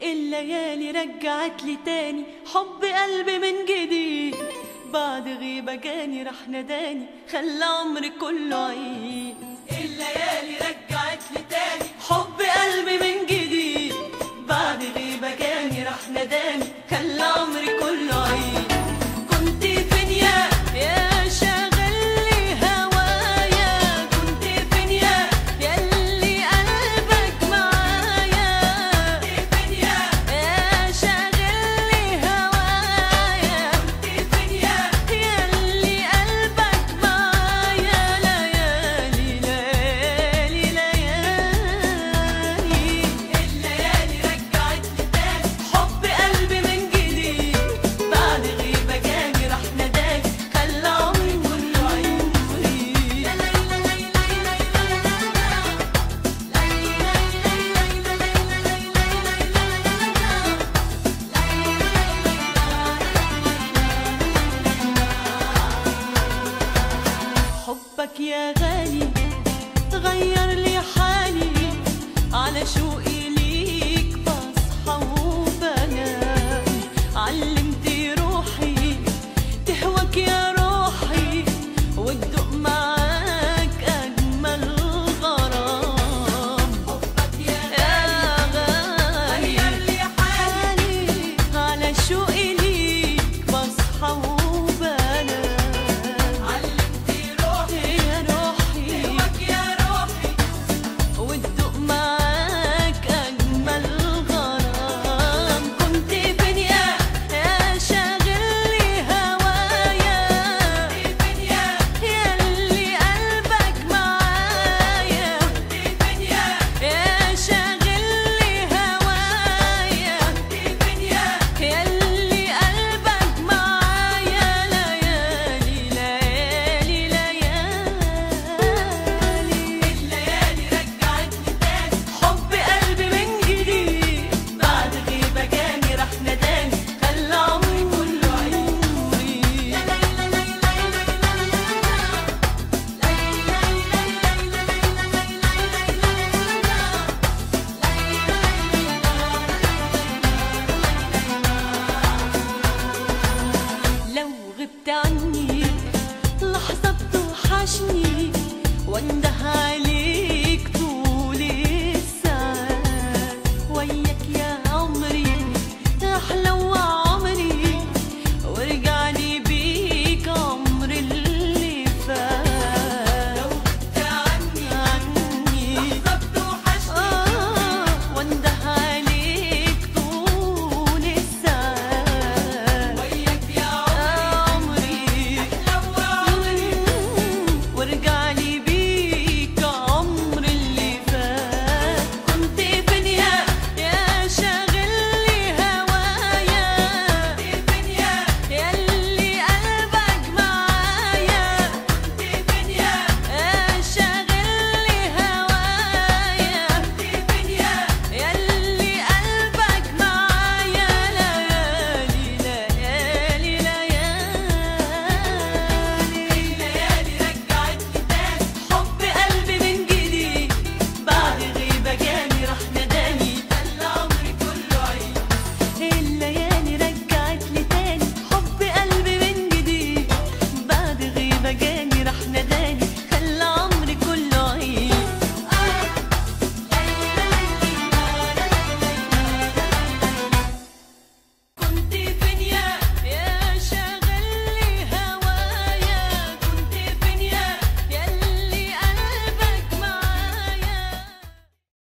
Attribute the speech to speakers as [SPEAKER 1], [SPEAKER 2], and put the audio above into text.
[SPEAKER 1] الليالي رجعت لي تاني حب قلبي من جديد بعد غيبة جاني راح نداني خلى عمري كله عيد الليالي رجعت لي تاني حب قلبي من جديد بعد غيبة جاني راح نداني خلى عمري كله عيد كنت فين يا يا شاغل لي هوايا كنت فين يا ياللي قلبك معايا كنت فين يا يا شاغل لي هوايا كنت فين يا ياللي قلبك معايا ليالي ليالي ليالي الليالي رجعت لي تاني حب قلبي من جديد بعد غيبة جاني راح نداني خلى عمري كله عمري لا لا لا لا حبك يا غالي غير لي حالي على شوقي ليك بصحى وبنام علمتي روحي تهواك يا روحي وتدوق معاك أجمل غرام حبك يا غالي غير لي حالي على شوقي ليك بصحى وبنام علمتي روحي يا روحي تهواك يا روحي وتدوق معاك أجمل غرام كنت فين يا يا شاغل لي هوايا كنت فين يا ياللي قلبك معايا كنت فين يا يا شاغل لي هوايا كنت فين يا ياللي قلبك معايا ليالي ليالي ليالي الليالي رجعت لي تاني حب قلبي من جديد بعد غيبة جاني راح نداني خلى عمري كله عمري لا لا لا لا لو غبت عني لحظة بتوحشني وانده عليك